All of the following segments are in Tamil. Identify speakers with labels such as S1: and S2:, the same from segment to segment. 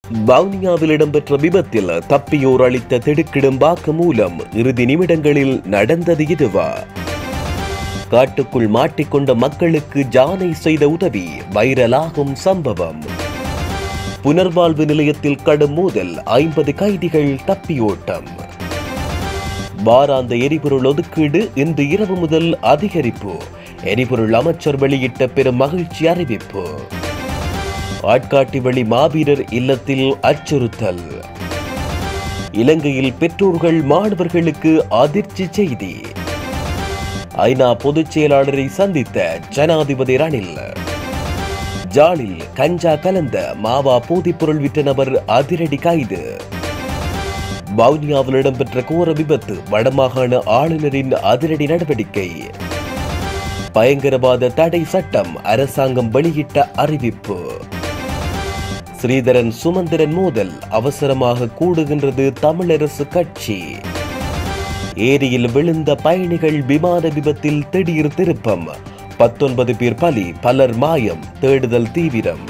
S1: வவுனியாவில் இடம்பெற்ற விபத்தில் தப்பியோர் அளித்த திடுக்கிடும் வாக்கு மூலம் இறுதி நிமிடங்களில் நடந்தது இதுவா காட்டுக்குள் மாட்டிக்கொண்ட மக்களுக்கு ஜானை செய்த உதவி வைரலாகும் சம்பவம் புனர்வாழ்வு நிலையத்தில் கடும் மோதல் ஐம்பது கைதிகள் தப்பியோட்டம் வாராந்த எரிபொருள் ஒதுக்கீடு இன்று இரவு முதல் அதிகரிப்பு எரிபொருள் அமைச்சர் வெளியிட்ட பெரும் மகிழ்ச்சி அறிவிப்பு ஆட்காட்டி வழி மாவீரர் இல்லத்தில் அச்சுறுத்தல் இலங்கையில் பெற்றோர்கள் மாணவர்களுக்கு அதிர்ச்சி செய்தி ஐநா பொதுச் செயலாளரை சந்தித்த ஜனாதிபதி ரணில் ஜாலில் கஞ்சா கலந்த மாவா போதைப்பொருள் விற்ற நபர் அதிரடி கைது வவுனியாவில் இடம்பெற்ற கோர விபத்து வடமாகாண ஆளுநரின் அதிரடி நடவடிக்கை பயங்கரவாத தடை சட்டம் அரசாங்கம் வெளியிட்ட அறிவிப்பு ஸ்ரீதரன் சுமந்திரன் மோதல் அவசரமாக கூடுகின்றது தமிழரசு கட்சி ஏரியில் விழுந்த பயணிகள் விமான விபத்தில் திடீர் திருப்பம் பத்தொன்பது பேர் பலி பலர் மாயம் தேடுதல் தீவிரம்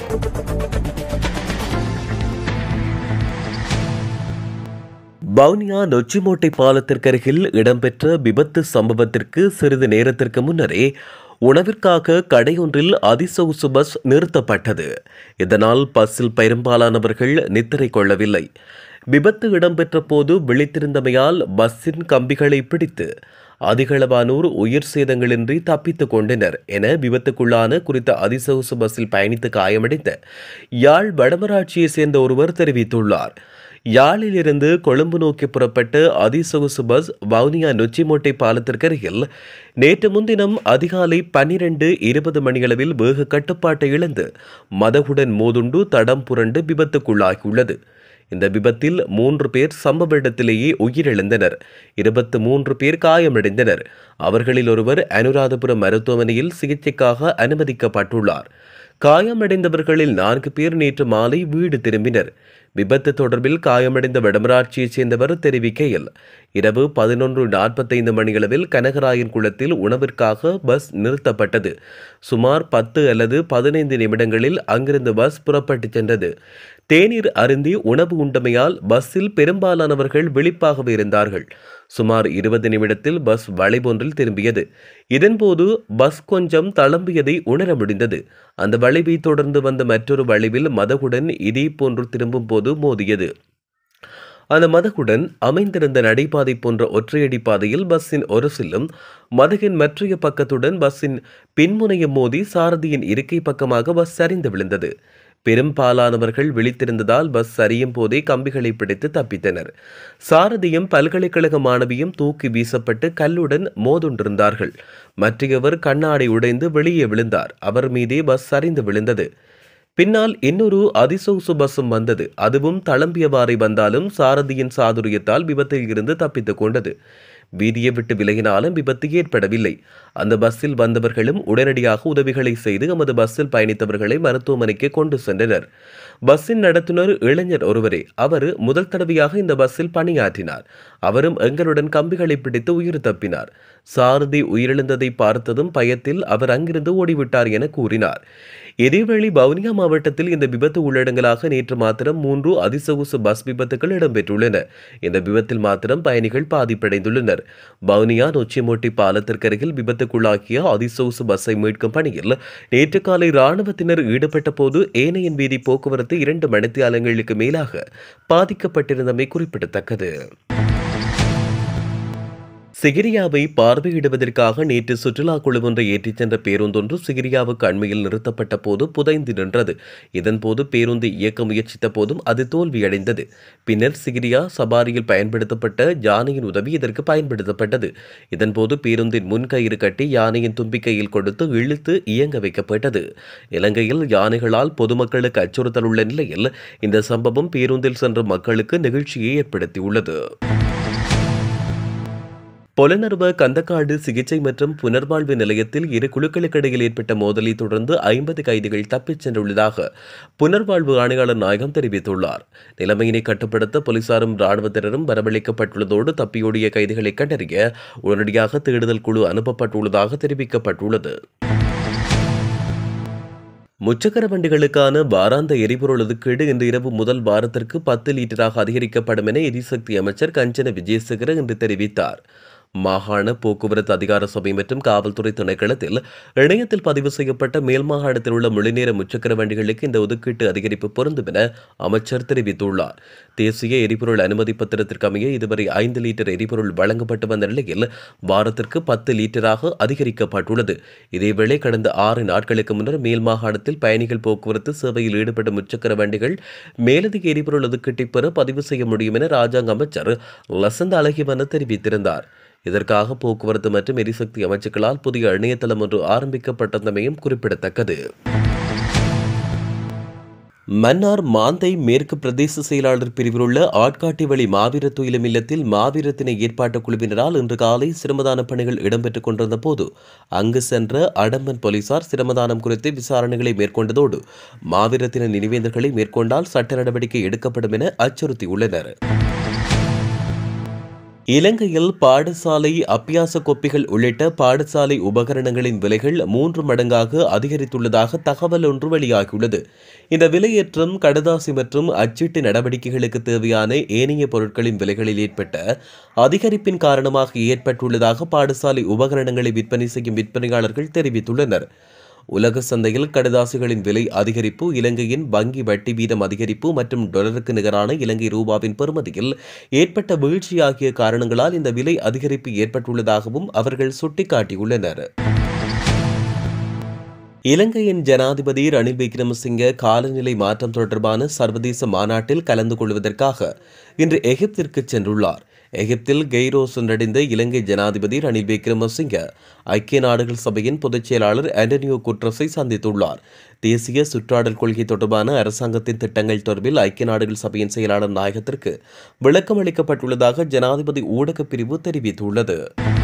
S1: வவுனியா நொச்சிமோட்டை பாலத்திற்கருகில் இடம்பெற்ற விபத்து சம்பவத்திற்கு சிறிது நேரத்திற்கு முன்னரே உணவிற்காக கடையொன்றில் அதிசொகுசு பஸ் நிறுத்தப்பட்டது இதனால் பஸ்ஸில் பெரும்பாலானவர்கள் நித்திரை கொள்ளவில்லை விபத்து இடம்பெற்ற போது விழித்திருந்தமையால் பஸ்ஸின் கம்பிகளை பிடித்து அதிகளவானோர் உயிர் சேதங்களின்றி தப்பித்துக் கொண்டனர் என விபத்துக்குள்ளான குறித்த அதிசொகுசு பஸ்ஸில் பயணித்து காயமடைந்த யாழ் வடமராட்சியைச் சேர்ந்த ஒருவர் தெரிவித்துள்ளார் யாழிலிருந்து கொழும்பு நோக்கி புறப்பட்ட அதிசொகுசு பஸ் வவுனியா நொச்சிமோட்டை பாலத்திற்கருகில் நேற்று முன்தினம் அதிகாலை பன்னிரண்டு இருபது மணியளவில் வேக கட்டுப்பாட்டை இழந்து மதகுடன் மோதுண்டு தடம் புரண்டு விபத்துக்குள்ளாகியுள்ளது இந்த விபத்தில் மூன்று பேர் சம்பவ இடத்திலேயே உயிரிழந்தனர் இருபத்து மூன்று பேர் காயமடைந்தனர் அவர்களில் ஒருவர் அனுராதபுரம் மருத்துவமனையில் சிகிச்சைக்காக அனுமதிக்கப்பட்டுள்ளார் காயமடைந்தவர்களில் நான்கு பேர் நேற்று மாலை வீடு திரும்பினர் விபத்து தொடர்பில் காயமடைந்த வடமராட்சியைச் சேர்ந்தவர் தெரிவிக்கையில் இரவு பதினொன்று நாற்பத்தைந்து மணியளவில் கனகராயன் குளத்தில் உணவிற்காக பஸ் நிறுத்தப்பட்டது சுமார் பத்து அல்லது பதினைந்து நிமிடங்களில் அங்கிருந்து பஸ் புறப்பட்டுச் சென்றது தேநீர் அருந்தி உணவு உண்டமையால் பஸ்ஸில் பெரும்பாலானவர்கள் விழிப்பாகவே இருந்தார்கள் சுமார் இருபது நிமிடத்தில் பஸ் வளைவொன்றில் திரும்பியது இதன்போது பஸ் கொஞ்சம் தளம்பியதை உணர முடிந்தது அந்த வளைவை தொடர்ந்து வந்த மற்றொரு வளைவில் மதகுடன் இதே போன்று திரும்பும் போது மோதியது அந்த மதகுடன் அமைந்திருந்த நடைபாதை போன்ற ஒற்றையடி பாதையில் பஸ்ஸின் ஒரு சில்லும் மதகின் மற்றைய பக்கத்துடன் பஸ்ஸின் பின்முனையம் மோதி சாரதியின் இருக்கை பக்கமாக பஸ் சரிந்து விழுந்தது பெரும்பாலானவர்கள் விழித்திருந்ததால் பஸ் சரியும் போதே கம்பிகளை பிடித்து தப்பித்தனர் சாரதியும் பல்கலைக்கழக மாணவியும் தூக்கி வீசப்பட்டு கல்லுடன் மோதுண்டிருந்தார்கள் மற்றையவர் கண்ணாடி உடைந்து வெளியே விழுந்தார் அவர் மீதே பஸ் சரிந்து விழுந்தது பின்னால் இன்னொரு அதிசொகுசு பஸ்ஸும் வந்தது அதுவும் தளம்பியவாறே வந்தாலும் சாரதியின் சாதுரியத்தால் விபத்தில் இருந்து தப்பித்துக் கொண்டது வீதியை விட்டு விலகினாலும் விபத்து ஏற்படவில்லை அந்த பஸ்ஸில் வந்தவர்களும் உடனடியாக உதவிகளை செய்து நமது பஸ்ஸில் பயணித்தவர்களை மருத்துவமனைக்கு கொண்டு சென்றனர் பஸ்ஸின் நடத்துனர் இளைஞர் ஒருவரே அவர் முதல் தடவையாக இந்த பஸ்ஸில் பணியாற்றினார் அவரும் எங்களுடன் கம்பிகளை பிடித்து உயிர் தப்பினார் சாரதி உயிரிழந்ததை பார்த்ததும் பயத்தில் அவர் அங்கிருந்து ஓடிவிட்டார் என கூறினார் இதேவேளை வவுனியா மாவட்டத்தில் இந்த விபத்து உள்ளடங்கலாக நேற்று மாத்திரம் மூன்று அதிசொகுசு பஸ் விபத்துகள் இடம்பெற்றுள்ளன இந்த விபத்தில் மாத்திரம் பயணிகள் பாதிப்படைந்துள்ளனர் வவுனியா நொச்சிமோட்டி பாலத்திற்கருகில் விபத்துக்குள்ளாக்கிய அதிசொகுசு பஸ்ஸை மீட்கும் பணியில் நேற்று காலை ராணுவத்தினர் ஈடுபட்ட போது ஏனையன் வீதி போக்குவரத்து இரண்டு மணித்தியாலங்களுக்கு மேலாக பாதிக்கப்பட்டிருந்தமை குறிப்பிடத்தக்கது சிகிரியாவை பார்வையிடுவதற்காக நேற்று சுற்றுலா குழு ஒன்றை ஏற்றிச் சென்ற பேருந்தொன்று சிகிரியாவுக்கு அண்மையில் நிறுத்தப்பட்ட போது புதைந்து நின்றது இதன்போது பேருந்து இயக்க முயற்சித்த போதும் அது தோல்வியடைந்தது பின்னர் சிகிரியா சபாரியில் பயன்படுத்தப்பட்ட யானையின் உதவி இதற்கு பயன்படுத்தப்பட்டது இதன்போது பேருந்தின் முன்கயிறு கட்டி யானையின் தும்பிக்கையில் கொடுத்து இழுத்து இயங்க வைக்கப்பட்டது இலங்கையில் யானைகளால் பொதுமக்களுக்கு அச்சுறுத்தல் உள்ள நிலையில் இந்த சம்பவம் பேருந்தில் சென்ற மக்களுக்கு நெகிழ்ச்சியை ஏற்படுத்தியுள்ளது பொலனர்வ கந்தக்காடு சிகிச்சை மற்றும் புனர்வாழ்வு நிலையத்தில் இரு குழுக்களுக்கிடையில் ஏற்பட்ட மோதலை தொடர்ந்து ஐம்பது கைதிகள் தப்பிச் சென்றுள்ளதாக புனர்வாழ்வு ஆணையாளர் நாயகம் தெரிவித்துள்ளார் நிலைமையினை கட்டுப்படுத்த போலீசாரும் இராணுவத்தினரும் வரவழைக்கப்பட்டுள்ளதோடு தப்பியோடிய கைதிகளை கண்டறிய உடனடியாக தேடுதல் குழு அனுப்பப்பட்டுள்ளதாக தெரிவிக்கப்பட்டுள்ளது முச்சக்கர வண்டிகளுக்கான வாராந்த எரிபொருள் ஒதுக்கீடு இன்று இரவு முதல் வாரத்திற்கு பத்து லீட்டராக அதிகரிக்கப்படும் என எரிசக்தி அமைச்சர் கஞ்சன விஜயசேகர இன்று தெரிவித்தார் மாகாண போக்குவரத்து அதிகார சபை மற்றும் காவல்துறை திணைக்களத்தில் இணையத்தில் பதிவு செய்யப்பட்ட மேல் மாகாணத்தில் உள்ள முழுநேர முச்சக்கர வண்டிகளுக்கு இந்த ஒதுக்கீட்டு அதிகரிப்பு பொருந்தும் என அமைச்சர் தெரிவித்துள்ளார் தேசிய எரிபொருள் அனுமதி பத்திரத்திற்கு அமைய இதுவரை ஐந்து லிட்டர் எரிபொருள் வழங்கப்பட்டு வந்த நிலையில் வாரத்திற்கு பத்து லீட்டராக அதிகரிக்கப்பட்டுள்ளது இதேவேளை கடந்த ஆறு நாட்களுக்கு முன்னர் மேல் மாகாணத்தில் பயணிகள் போக்குவரத்து சேவையில் ஈடுபட்ட முச்சக்கர வண்டிகள் மேலதிக எரிபொருள் ஒதுக்கீட்டை பெற பதிவு செய்ய முடியும் என ராஜாங்க அமைச்சர் லசந்த அழகிவன தெரிவித்திருந்தார் இதற்காக போக்குவரத்து மற்றும் எரிசக்தி அமைச்சுக்களால் புதிய இணையதளம் ஒன்று ஆரம்பிக்கப்பட்டமையும் குறிப்பிடத்தக்கது மன்னார் மாந்தை மேற்கு பிரதேச செயலாளர் பிரிவில் உள்ள ஆட்காட்டி வழி மாவீர துயிலும் இல்லத்தில் மாவீரத்தினை ஏற்பாட்டு குழுவினரால் இன்று காலை சிரமதான பணிகள் இடம்பெற்றுக் கொண்டிருந்த போது அங்கு சென்ற அடம்பன் போலீசார் சிரமதானம் குறித்து விசாரணைகளை மேற்கொண்டதோடு மாவீரத்தின நினைவேந்தல்களை மேற்கொண்டால் சட்ட நடவடிக்கை எடுக்கப்படும் என அச்சுறுத்தியுள்ளனர் இலங்கையில் பாடசாலை அப்பியாச கொப்பிகள் உள்ளிட்ட பாடசாலை உபகரணங்களின் விலைகள் மூன்று மடங்காக அதிகரித்துள்ளதாக தகவல் ஒன்று வெளியாகியுள்ளது இந்த விலையேற்றம் கடதாசி மற்றும் அச்சீட்டு நடவடிக்கைகளுக்கு தேவையான ஏனைய பொருட்களின் விலைகளில் ஏற்பட்ட அதிகரிப்பின் காரணமாக ஏற்பட்டுள்ளதாக பாடசாலை உபகரணங்களை விற்பனை செய்யும் விற்பனையாளர்கள் தெரிவித்துள்ளனர் உலக சந்தையில் கடதாசிகளின் விலை அதிகரிப்பு இலங்கையின் வங்கி வட்டி வீதம் அதிகரிப்பு மற்றும் டொலருக்கு நிகரான இலங்கை ரூபாவின் பெறுமதியில் ஏற்பட்ட வீழ்ச்சி ஆகிய காரணங்களால் இந்த விலை அதிகரிப்பு ஏற்பட்டுள்ளதாகவும் அவர்கள் சுட்டிக்காட்டியுள்ளனர் இலங்கையின் ஜனாதிபதி ரணில் விக்ரமசிங்க காலநிலை மாற்றம் தொடர்பான சர்வதேச மாநாட்டில் கலந்து கொள்வதற்காக இன்று எகிப்திற்கு சென்றுள்ளார் எகிப்தில் கெய்ரோ சென்றடைந்த இலங்கை ஜனாதிபதி ரணில் விக்ரமசிங்க ஐக்கிய நாடுகள் சபையின் பொதுச் செயலாளர் ஆண்டனியோ குட்ரஸை சந்தித்துள்ளார் தேசிய சுற்றாடல் கொள்கை தொடர்பான அரசாங்கத்தின் திட்டங்கள் தொடர்பில் ஐக்கிய நாடுகள் சபையின் செயலாளர் நாயகத்திற்கு விளக்கம் அளிக்கப்பட்டுள்ளதாக ஜனாதிபதி ஊடகப் பிரிவு தெரிவித்துள்ளது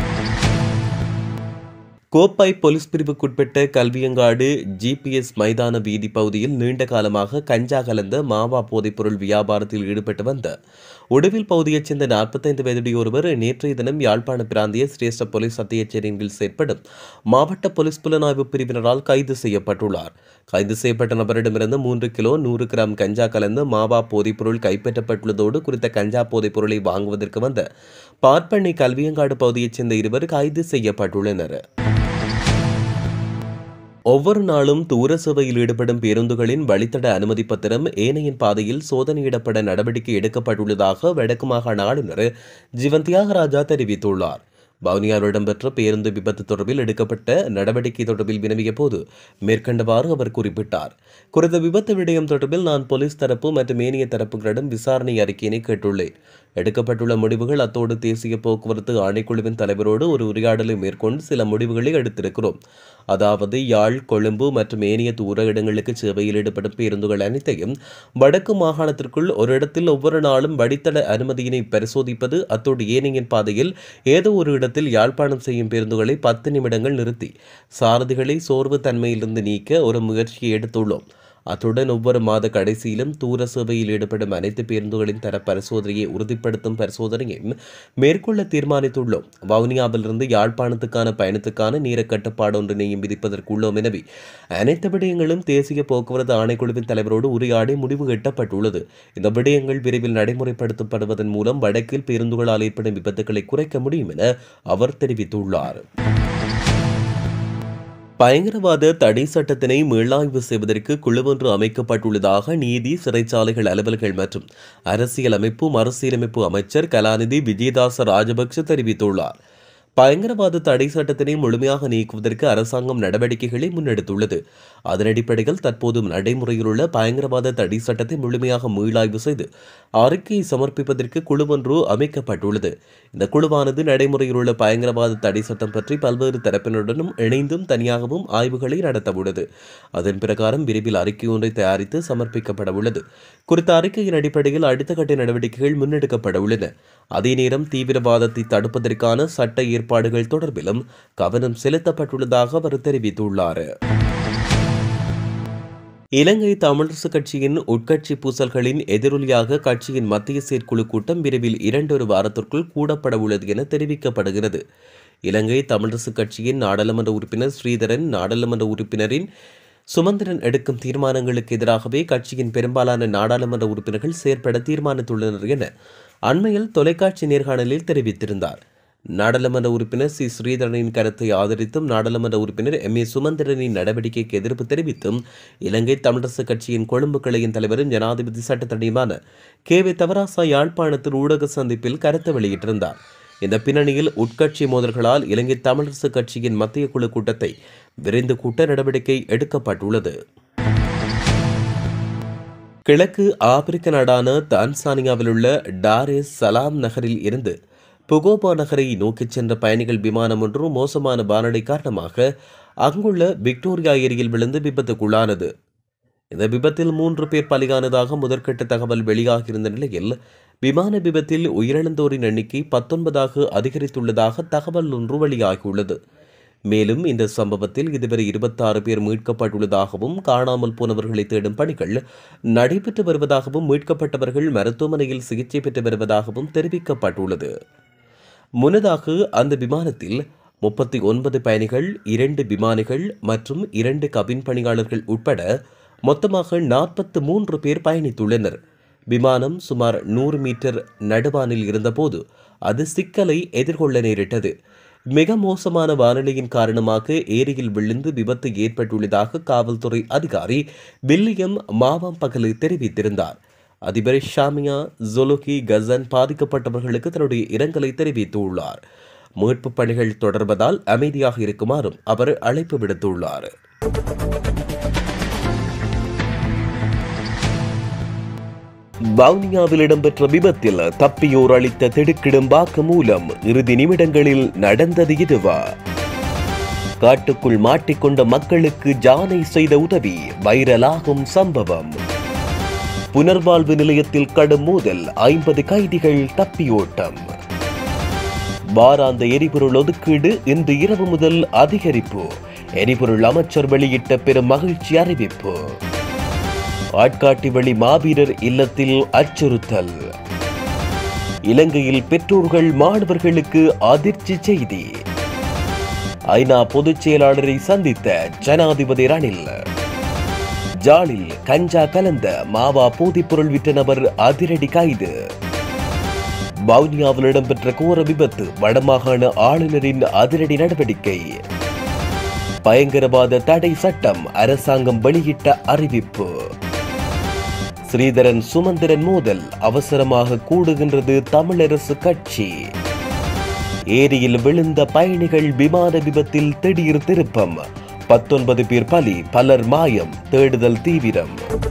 S1: கோப்பாய் போலீஸ் பிரிவுக்குட்பட்ட கல்வியங்காடு ஜிபிஎஸ் மைதான வீதி பகுதியில் நீண்ட காலமாக கஞ்சா கலந்த மாவா போதைப்பொருள் வியாபாரத்தில் ஈடுபட்டு வந்த உடுவில் பகுதியைச் சேர்ந்த நாற்பத்தைந்து வயதுடைய ஒருவர் நேற்றைய தினம் யாழ்ப்பாண பிராந்திய சிரேஷ்ட போலீஸ் அத்தியட்சரின் கீழ் செயற்படும் மாவட்ட போலீஸ் புலனாய்வு பிரிவினரால் கைது செய்யப்பட்டுள்ளார் கைது செய்யப்பட்ட நபரிடமிருந்து மூன்று கிலோ நூறு கிராம் கஞ்சா கலந்த மாவா போதைப்பொருள் கைப்பற்றப்பட்டுள்ளதோடு குறித்த கஞ்சா போதைப்பொருளை வாங்குவதற்கு வந்த பார்ப்பண்ணை கல்வியங்காடு பகுதியைச் சேர்ந்த இருவர் கைது செய்யப்பட்டுள்ளனர் ஒவ்வொரு நாளும் தூர சேவையில் ஈடுபடும் பேருந்துகளின் வழித்தட அனுமதி பத்திரம் ஏனையின் பாதையில் சோதனையிடப்பட நடவடிக்கை எடுக்கப்பட்டுள்ளதாக வடக்கு மாகாண ஆளுநர் ஜீவன் தியாகராஜா தெரிவித்துள்ளார் வவுனியாவில் இடம்பெற்ற பேருந்து விபத்து தொடர்பில் எடுக்கப்பட்ட நடவடிக்கை தொடர்பில் வினவிய போது மேற்கண்டவாறு அவர் குறிப்பிட்டார் குறித்த விபத்து விடயம் தொடர்பில் நான் போலீஸ் தரப்பு மற்றும் ஏனைய தரப்புகளிடம் விசாரணை அறிக்கையினை கேட்டுள்ளேன் எடுக்கப்பட்டுள்ள முடிவுகள் அத்தோடு தேசிய போக்குவரத்து ஆணைக்குழுவின் தலைவரோடு ஒரு உரையாடலை மேற்கொண்டு சில முடிவுகளை எடுத்திருக்கிறோம் அதாவது யாழ் கொழும்பு மற்றும் ஏனைய தூர இடங்களுக்கு சேவையில் ஈடுபடும் பேருந்துகள் அனைத்தையும் வடக்கு மாகாணத்திற்குள் ஒரு இடத்தில் ஒவ்வொரு நாளும் வடித்தட அனுமதியினை பரிசோதிப்பது அத்தோடு ஏனையின் பாதையில் ஏதோ ஒரு இடத்தில் யாழ்ப்பாணம் செய்யும் பேருந்துகளை பத்து நிமிடங்கள் நிறுத்தி சாரதிகளை சோர்வு தன்மையிலிருந்து நீக்க ஒரு முயற்சியை எடுத்துள்ளோம் அத்துடன் ஒவ்வொரு மாத கடைசியிலும் தூர சேவையில் ஈடுபடும் அனைத்து பேருந்துகளின் தர பரிசோதனையை உறுதிப்படுத்தும் பரிசோதனையும் மேற்கொள்ள தீர்மானித்துள்ளோம் வவுனியாவிலிருந்து யாழ்ப்பாணத்துக்கான பயணத்துக்கான நேர கட்டுப்பாடு ஒன்றினையும் விதிப்பதற்குள்ளோம் எனவே அனைத்து விடயங்களும் தேசிய போக்குவரத்து ஆணைக்குழுவின் தலைவரோடு உரையாடி முடிவு எட்டப்பட்டுள்ளது இந்த விடயங்கள் விரைவில் நடைமுறைப்படுத்தப்படுவதன் மூலம் வடக்கில் பேருந்துகளால் ஏற்படும் விபத்துக்களை குறைக்க முடியும் என அவர் தெரிவித்துள்ளார் பயங்கரவாத தடை சட்டத்தினை மீளாய்வு செய்வதற்கு குழுவொன்று அமைக்கப்பட்டுள்ளதாக நீதி சிறைச்சாலைகள் அலுவல்கள் மற்றும் அரசியல் அமைப்பு மறுசீரமைப்பு அமைச்சர் கலாநிதி விஜயதாச ராஜபக்ஷ தெரிவித்துள்ளார் பயங்கரவாத தடை சட்டத்தினை முழுமையாக நீக்குவதற்கு அரசாங்கம் நடவடிக்கைகளை முன்னெடுத்துள்ளது அதன் அடிப்படையில் தற்போது நடைமுறையில் உள்ள பயங்கரவாத தடை சட்டத்தை முழுமையாக மீளாய்வு செய்து அறிக்கையை சமர்ப்பிப்பதற்கு குழு ஒன்று அமைக்கப்பட்டுள்ளது இந்த குழுவானது நடைமுறையில் உள்ள பயங்கரவாத தடை சட்டம் பற்றி பல்வேறு தரப்பினருடனும் இணைந்தும் தனியாகவும் ஆய்வுகளை நடத்தவுள்ளது அதன் பிரகாரம் விரைவில் அறிக்கை ஒன்றை தயாரித்து சமர்ப்பிக்கப்பட உள்ளது குறித்த அறிக்கையின் அடிப்படையில் அடுத்த கட்ட நடவடிக்கைகள் முன்னெடுக்கப்பட உள்ளன அதே நேரம் தீவிரவாதத்தை தடுப்பதற்கான சட்ட ஏற்பாடுகள் தொடர்பிலும் கவனம் செலுத்தப்பட்டுள்ளதாக அவர் தெரிவித்துள்ளார் இலங்கை தமிழரசு கட்சியின் உட்கட்சி பூசல்களின் எதிரொலியாக கட்சியின் மத்திய செயற்குழு கூட்டம் விரைவில் இரண்டொரு வாரத்திற்குள் கூடப்பட உள்ளது என தெரிவிக்கப்படுகிறது இலங்கை தமிழரசு கட்சியின் நாடாளுமன்ற உறுப்பினர் ஸ்ரீதரன் நாடாளுமன்ற உறுப்பினரின் சுமந்திரன் எடுக்கும் தீர்மானங்களுக்கு எதிராகவே கட்சியின் பெரும்பாலான நாடாளுமன்ற உறுப்பினர்கள் செயற்பட தீர்மானித்துள்ளனர் என அண்மையில் தொலைக்காட்சி நேர்காணலில் தெரிவித்திருந்தார் நாடாளுமன்ற உறுப்பினர் சி ஸ்ரீதரனின் கருத்தை ஆதரித்தும் நாடாளுமன்ற உறுப்பினர் எம் ஏ சுமந்திரனின் நடவடிக்கைக்கு எதிர்ப்பு தெரிவித்தும் இலங்கை தமிழரசு கட்சியின் கொழும்பு கிளையின் தலைவரும் ஜனாதிபதி சட்டத்தடியுமான கே வி தவராசா யாழ்ப்பாணத்தில் ஊடக சந்திப்பில் கருத்து வெளியிட்டிருந்தார் இந்த பின்னணியில் உட்கட்சி மோதல்களால் இலங்கை தமிழரசு கட்சியின் மத்திய குழு கூட்டத்தை விரைந்து கூட்ட நடவடிக்கை எடுக்கப்பட்டுள்ளது கிழக்கு ஆப்பிரிக்க நாடான தான்சானியாவில் உள்ள டாரேஸ் சலாம் நகரில் இருந்து புகோபா நகரை நோக்கிச் சென்ற பயணிகள் விமானம் ஒன்று மோசமான வானடை காரணமாக அங்குள்ள விக்டோரியா ஏரியில் விழுந்து விபத்துக்குள்ளானது இந்த விபத்தில் மூன்று பேர் பலியானதாக முதற்கட்ட தகவல் வெளியாகியிருந்த நிலையில் விமான விபத்தில் உயிரிழந்தோரின் எண்ணிக்கை பத்தொன்பதாக அதிகரித்துள்ளதாக தகவல் ஒன்று வெளியாகியுள்ளது மேலும் இந்த சம்பவத்தில் இதுவரை இருபத்தாறு பேர் மீட்கப்பட்டுள்ளதாகவும் காணாமல் போனவர்களை தேடும் பணிகள் நடைபெற்று வருவதாகவும் மீட்கப்பட்டவர்கள் மருத்துவமனையில் சிகிச்சை பெற்று வருவதாகவும் தெரிவிக்கப்பட்டுள்ளது முன்னதாக அந்த விமானத்தில் முப்பத்தி ஒன்பது பயணிகள் இரண்டு விமானிகள் மற்றும் இரண்டு கபின் பணியாளர்கள் உட்பட மொத்தமாக நாற்பத்து மூன்று பேர் பயணித்துள்ளனர் விமானம் சுமார் நூறு மீட்டர் நடுவானில் இருந்தபோது அது சிக்கலை எதிர்கொள்ள நேரிட்டது மிக மோசமான வானிலையின் காரணமாக ஏரியில் விழுந்து விபத்து ஏற்பட்டுள்ளதாக காவல்துறை அதிகாரி வில்லியம் மாவாம் பகலு தெரிவித்திருந்தார் அதிபர் ஷாமியா ஜொலுகி கசன் பாதிக்கப்பட்டவர்களுக்கு தன்னுடைய இரங்கலை தெரிவித்துள்ளார் மீட்பு பணிகள் தொடர்வதால் அமைதியாக இருக்குமாறும் அவர் அழைப்பு விடுத்துள்ளார் வவுனியாவில் இடம்பெற்ற விபத்தில் தப்பியோர் அளித்த திடுக்கிடும் வாக்கு மூலம் இறுதி நிமிடங்களில் நடந்தது இதுவா காட்டுக்குள் மாட்டிக்கொண்ட மக்களுக்கு ஜானை செய்த உதவி வைரலாகும் சம்பவம் புனர்வாழ்வு நிலையத்தில் கடும் மோதல் ஐம்பது கைதிகள் தப்பியோட்டம் வாராந்த எரிபொருள் ஒதுக்கீடு இன்று இரவு முதல் அதிகரிப்பு எரிபொருள் அமைச்சர் வெளியிட்ட பெரும் மகிழ்ச்சி அறிவிப்பு ஆட்காட்டி வழி மாவீரர் இல்லத்தில் அச்சுறுத்தல் இலங்கையில் பெற்றோர்கள் மாணவர்களுக்கு அதிர்ச்சி செய்தி ஐநா பொதுச் செயலாளரை சந்தித்த ஜனாதிபதி ரணில் ஜாலில் கஞ்சா கலந்த மாவா போதைப்பொருள் விற்ற நபர் அதிரடி கைது வவுனியாவில் இடம்பெற்ற கோர விபத்து வடமாகாண ஆளுநரின் அதிரடி நடவடிக்கை பயங்கரவாத தடை சட்டம் அரசாங்கம் வெளியிட்ட அறிவிப்பு ஸ்ரீதரன் சுமந்திரன் மோதல் அவசரமாக கூடுகின்றது தமிழரசு கட்சி ஏரியில் விழுந்த பயணிகள் விமான விபத்தில் திடீர் திருப்பம் பத்தொன்பது பேர் பலி பலர் மாயம் தேடுதல் தீவிரம்